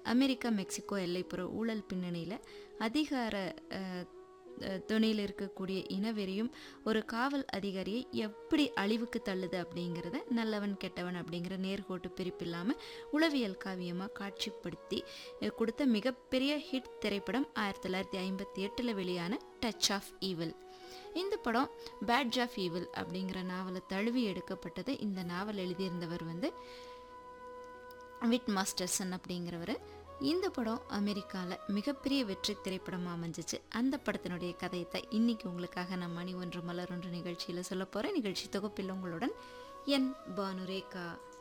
America Mexico எல்லைப்புற ஊழல் பின்னணியில் அதிகார அஹ், அஹ், துணையில் இருக்கக்கூடிய இனவெறியும் ஒரு காவல் அதிகாரியை எப்படி அழிவுக்கு தள்ளுது அப்படிங்கிறத நல்லவன் கெட்டவன் அப்படிங்கிற நேர்கோட்டு பிரிப்பில்லாமல் உளவியல் காவியமாக காட்சிப்படுத்தி அஹ், கொடுத்த மிகப்பெரிய ஹிட் திரைப்படம் ஆயிரத்தி தொள்ளாயிரத்தி ஐம்பத்தி எட்டில் வெளியான டச் ஆஃப் ஈவில் இந்த படம் பேட்ஜ் ஆஃப் ஈவில் அப்படிங்கிற நாவலை தழுவி எடுக்கப்பட்டது இந்த நாவல் எழுதியிருந்தவர் வந்து விட் மாஸ்டர்சன் அப்படிங்கிறவர் இந்த படம் அமெரிக்காவில் மிகப்பெரிய வெற்றி திரைப்படமாக அமைஞ்சிச்சு அந்த படத்தினுடைய கதையத்தை இன்னைக்கு உங்களுக்காக நான் மணி ஒன்று மலர் ஒன்று நிகழ்ச்சியில் சொல்ல போகிறேன் நிகழ்ச்சி தொகுப்பில் உங்களுடன் என் பானுரேகா